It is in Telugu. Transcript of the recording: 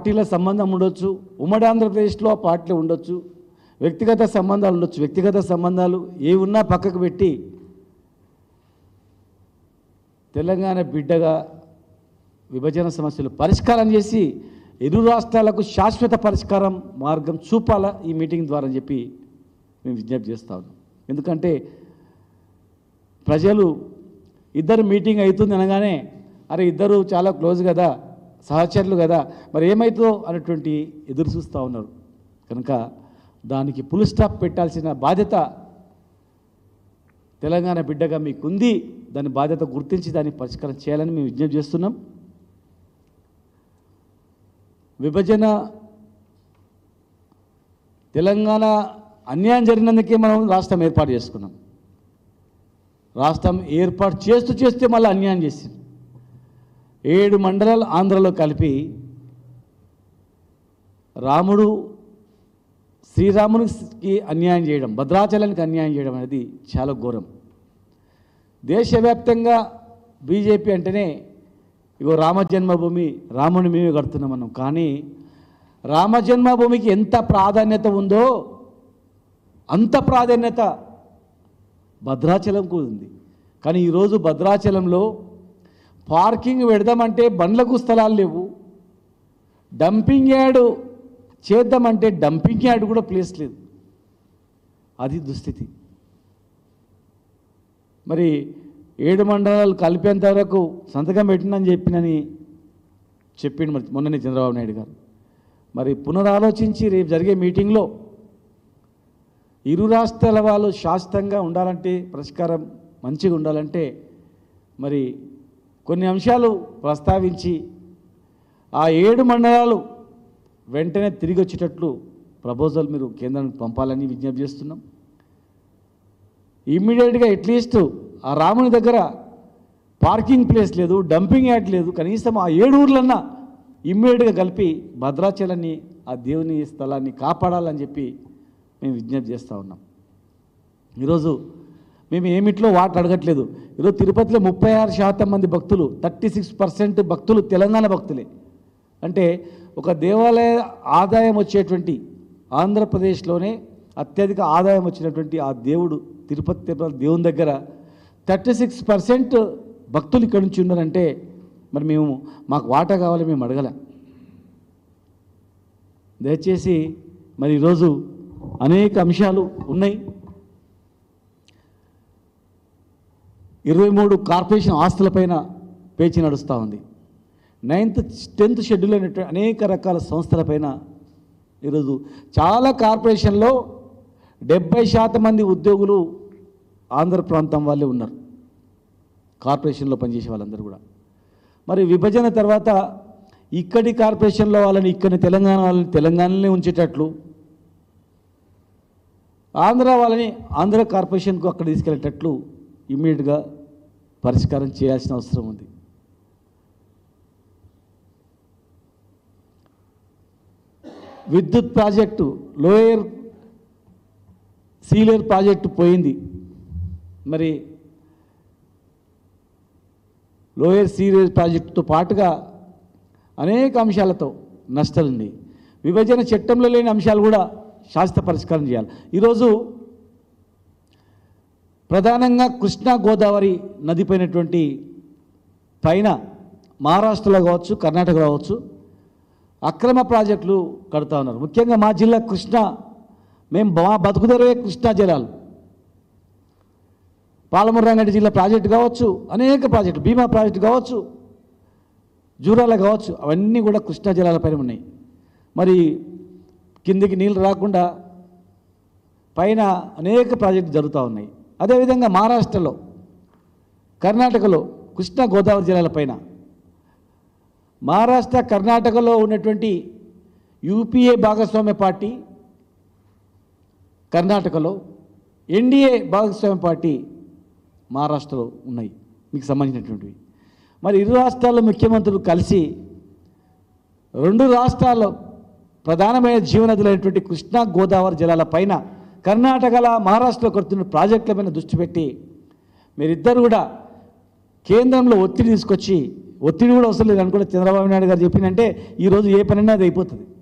పార్టీల సంబంధం ఉండొచ్చు ఉమ్మడి ఆంధ్రప్రదేశ్లో ఆ పార్టీలు ఉండొచ్చు వ్యక్తిగత సంబంధాలు ఉండొచ్చు వ్యక్తిగత సంబంధాలు ఏ ఉన్నా పక్కకు పెట్టి తెలంగాణ బిడ్డగా విభజన సమస్యలు పరిష్కారం చేసి ఇరు రాష్ట్రాలకు శాశ్వత పరిష్కారం మార్గం చూపాలా ఈ మీటింగ్ ద్వారా అని చెప్పి మేము విజ్ఞప్తి చేస్తా ఉన్నాం ఎందుకంటే ప్రజలు ఇద్దరు మీటింగ్ అవుతుంది అనగానే అరే ఇద్దరు చాలా క్లోజ్ కదా సహచరులు కదా మరి ఏమవుతుందో అనేటువంటి ఎదురు చూస్తూ ఉన్నారు కనుక దానికి పుల్ స్టాప్ పెట్టాల్సిన బాధ్యత తెలంగాణ బిడ్డగా మీకుంది దాని బాధ్యత గుర్తించి దాన్ని పరిష్కారం చేయాలని మేము విజ్ఞప్తి చేస్తున్నాం విభజన తెలంగాణ అన్యాయం జరిగినందుకే మనం రాష్ట్రం ఏర్పాటు చేసుకున్నాం రాష్ట్రం ఏర్పాటు చేస్తూ చేస్తే మళ్ళీ అన్యాయం చేసింది ఏడు మండలాలు ఆంధ్రలో కలిపి రాముడు శ్రీరామునికి అన్యాయం చేయడం భద్రాచలానికి అన్యాయం చేయడం అనేది చాలా ఘోరం దేశవ్యాప్తంగా బీజేపీ అంటేనే ఇగో రామ జన్మభూమి రాముని మేమే కడుతున్నాం మనం కానీ రామ జన్మభూమికి ఎంత ప్రాధాన్యత ఉందో అంత ప్రాధాన్యత భద్రాచలంకు ఉంది కానీ ఈరోజు భద్రాచలంలో పార్కింగ్ పెడదామంటే బండ్లకు స్థలాలు లేవు డంపింగ్ యార్డ్ చేద్దామంటే డంపింగ్ యార్డ్ కూడా ప్లేస్ లేదు అది దుస్థితి మరి ఏడు మండలాలు కలిపేంత వరకు సంతకం పెట్టినని చెప్పినని చెప్పిండు మరి మొన్ననే చంద్రబాబు నాయుడు గారు మరి పునరాలోచించి రేపు జరిగే మీటింగ్లో ఇరు రాష్ట్రాల వాళ్ళు శాశ్వతంగా ఉండాలంటే పరిష్కారం మంచిగా ఉండాలంటే మరి కొన్ని అంశాలు ప్రస్తావించి ఆ ఏడు మండలాలు వెంటనే తిరిగి వచ్చేటట్లు ప్రపోజల్ మీరు కేంద్రానికి పంపాలని విజ్ఞప్తి చేస్తున్నాం ఇమ్మీడియట్గా అట్లీస్ట్ ఆ రాముని దగ్గర పార్కింగ్ ప్లేస్ లేదు డంపింగ్ యార్డ్ లేదు కనీసం ఆ ఏడు ఊర్లన్నా ఇమ్మీడియట్గా కలిపి భద్రాచలాన్ని ఆ దేవుని స్థలాన్ని కాపాడాలని చెప్పి మేము విజ్ఞప్తి చేస్తూ ఉన్నాం ఈరోజు మేము ఏమిట్లో వాటర్ అడగట్లేదు ఈరోజు తిరుపతిలో ముప్పై ఆరు శాతం మంది భక్తులు థర్టీ సిక్స్ పర్సెంట్ భక్తులు తెలంగాణ భక్తులే అంటే ఒక దేవాలయ ఆదాయం వచ్చేటువంటి ఆంధ్రప్రదేశ్లోనే అత్యధిక ఆదాయం వచ్చినటువంటి ఆ దేవుడు తిరుపతి తిరుపతి దేవుని దగ్గర థర్టీ సిక్స్ పర్సెంట్ భక్తులు ఇక్కడి నుంచి ఉన్నారంటే మరి మేము మాకు వాటా కావాలి మేము అడగలే దయచేసి మరి ఈరోజు అనేక అంశాలు ఉన్నాయి ఇరవై మూడు కార్పొరేషన్ ఆస్తులపైన పేచి నడుస్తూ ఉంది నైన్త్ టెన్త్ షెడ్యూల్ అయినటువంటి అనేక రకాల సంస్థలపైన ఈరోజు చాలా కార్పొరేషన్లో డెబ్బై శాతం మంది ఉద్యోగులు ఆంధ్ర ప్రాంతం వాళ్ళే ఉన్నారు కార్పొరేషన్లో పనిచేసే వాళ్ళందరూ కూడా మరి విభజన తర్వాత ఇక్కడి కార్పొరేషన్లో వాళ్ళని ఇక్కడి తెలంగాణ వాళ్ళని తెలంగాణలోనే ఉంచేటట్లు ఆంధ్ర వాళ్ళని ఆంధ్ర కార్పొరేషన్కు అక్కడ తీసుకెళ్ళేటట్లు ఇమ్మీడియట్గా పరిష్కారం చేయాల్సిన అవసరం ఉంది విద్యుత్ ప్రాజెక్టు లోయర్ సీలేర్ ప్రాజెక్టు పోయింది మరి లోయర్ సీలేర్ ప్రాజెక్టుతో పాటుగా అనేక అంశాలతో నష్టాలున్నాయి విభజన చట్టంలో లేని అంశాలు కూడా శాశ్వత పరిష్కారం చేయాలి ఈరోజు ప్రధానంగా కృష్ణా గోదావరి నదిపోయినటువంటి పైన మహారాష్ట్రలో కావచ్చు కర్ణాటకలో కావచ్చు అక్రమ ప్రాజెక్టులు కడుతూ ఉన్నారు ముఖ్యంగా మా జిల్లా కృష్ణా మేము మా బతుకుదరవే కృష్ణా జలాలు పాలమూరు రంగారెడ్డి జిల్లా ప్రాజెక్టు కావచ్చు అనేక ప్రాజెక్టులు భీమా ప్రాజెక్టు కావచ్చు జూరాల కావచ్చు అవన్నీ కూడా కృష్ణా జలాలపైన ఉన్నాయి మరి కిందికి నీళ్ళు రాకుండా పైన అనేక ప్రాజెక్టులు జరుగుతూ ఉన్నాయి అదేవిధంగా మహారాష్ట్రలో కర్ణాటకలో కృష్ణా గోదావరి జిల్లాల పైన మహారాష్ట్ర కర్ణాటకలో ఉన్నటువంటి యూపీఏ భాగస్వామ్య పార్టీ కర్ణాటకలో ఎన్డీఏ భాగస్వామ్య పార్టీ మహారాష్ట్రలో ఉన్నాయి మీకు సంబంధించినటువంటివి మరి ఇరు రాష్ట్రాల ముఖ్యమంత్రులు కలిసి రెండు రాష్ట్రాల్లో ప్రధానమైన జీవనదులైనటువంటి కృష్ణా గోదావరి జలాల పైన కర్ణాటకల మహారాష్ట్రలో కడుతున్న ప్రాజెక్టుల పైన దృష్టి పెట్టి మీరిద్దరు కూడా కేంద్రంలో ఒత్తిడి తీసుకొచ్చి ఒత్తిడి కూడా అవసరం లేదు అనుకుంటే చంద్రబాబు నాయుడు గారు చెప్పినంటే ఈరోజు ఏ పనైనా అది అయిపోతుంది